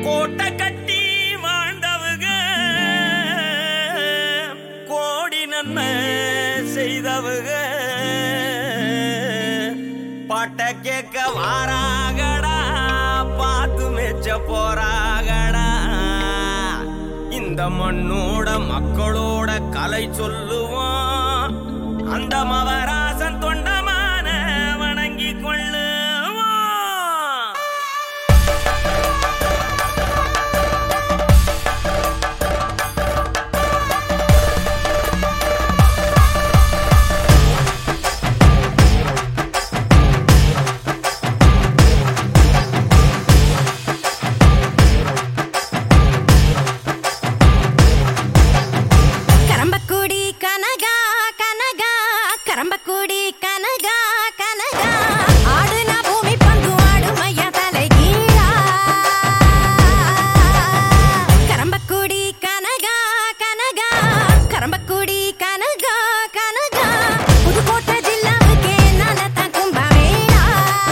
கோட்டை கட்டி வாழ்ந்தவுக கோடி நன்மை செய்தவுக பாட்ட கேட்க வாராகடா பார்த்து மெச்ச போறாகடா இந்த மண்ணோட மக்களோட கலை சொல்லுவோம் அந்த மவராசன் தொண்டமான வணங்கி கொள்ளுவோம் கரம்பக்குடி கனகா கனகா கரம்பக்குடி கனகா கனகா ஆடுனா பூமி பந்து ஆடுமையா தலைகீழா கரம்பக்குடி கனகா கனகா கரம்பக்குடி கனகா கனகா புதுக்கோட்டை ஜில்லாவுக்கே நானத்தான் கும்பமேளா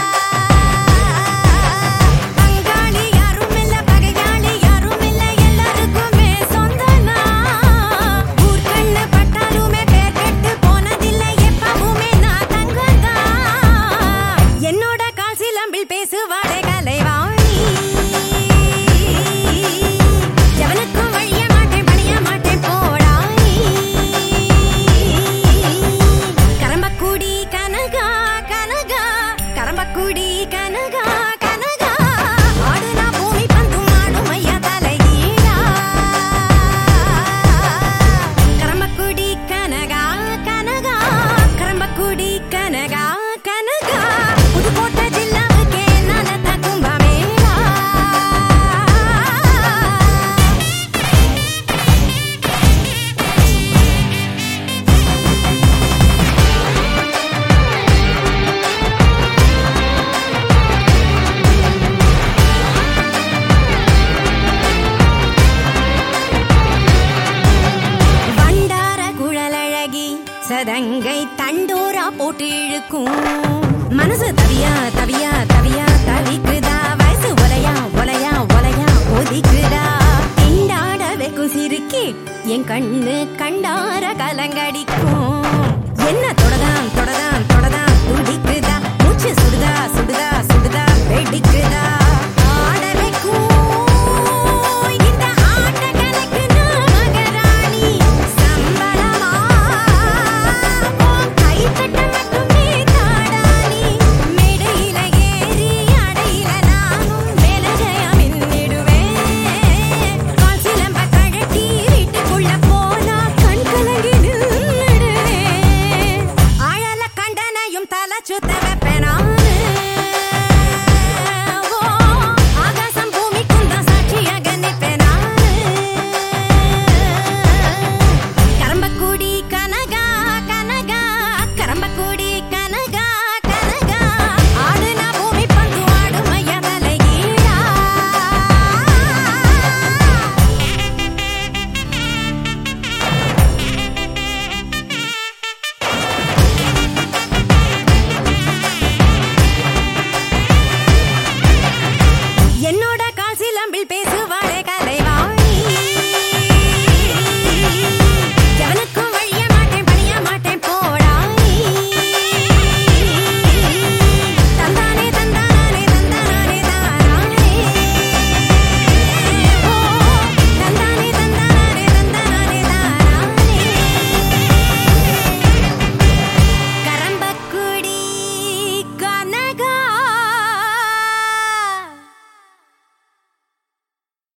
பங்காளி யாரும் இல்ல பகையாளி யாரும் இல்ல எல்லாருக்குமே சொந்தனா ஊர் கண்ணு பட்டாலுமே பேர் கெட்டு போனதில்லை எப்பவுமே நான் தங்கதா என்னோட கால் சிலம்பில் பேசுவாளே கலைவாணி எவனுக்கும் வழிய மாட்டேன் பணிய மாட்டேன் போடாய் கரம்பக்குடி கனகா கனகா கரம்பக்குடி கனகா கனகா ஆடுனா பூமி பந்தும் ஆடும் ஐயா தலைகீழா கரம்பக்குடி கனகா கனகா கரம்பக்குடி கனகா கனகா புதுக்கோட்டை ஜில்லாவுக்கே நானத்தான் கும்பமேளா வண்டார குழலழகி சதங்கை தண்டோரா போட்டு இழுக்கும் மனசு தவியா தவியா தவியா தவிக்குதா வயசு ஒலையா ஒலையா ஒலையா ஒதிக்குதா திண்டாட வெக்கும் சிரிக்கி என் கண்ணு கண்டார கலங்கடிக்கும் என்ன தொடதான் தொடதான் தொடதான் துடிக்குதா மூச்சு சுடுதா சுடுதா சுடுதா வெடிக்குதா ஆட வைக்கும் இந்த ஆட்ட கணக்கு நான் மகராணி சம்பளமா உன் கைத்தட்ட மட்டுமே தாடானி மேடையில ஏறி அடையில நானும் மேலஜயா மின்னிடுவேன் கால் சிலம்ப கழட்டி வீட்டுக்குள்ள போனா கண் கலங்கி நின்னுடுவேன் ஆழல கண்டனையும் தலை சுத்த வைப்பேன் நானு ஓ, ஆகாசம் பூமிக்கும் தான் சாட்சியாக நிற்பேன் நானு கரம்பக்குடி கனகா கனகா கரம்பக்குடி கனகா கனகா ஆடுனா பூமி பந்து ஆடும் ஐயா தலைகீழா என்னோட கால் சிலம்பில் பேசுவாளே கலைவா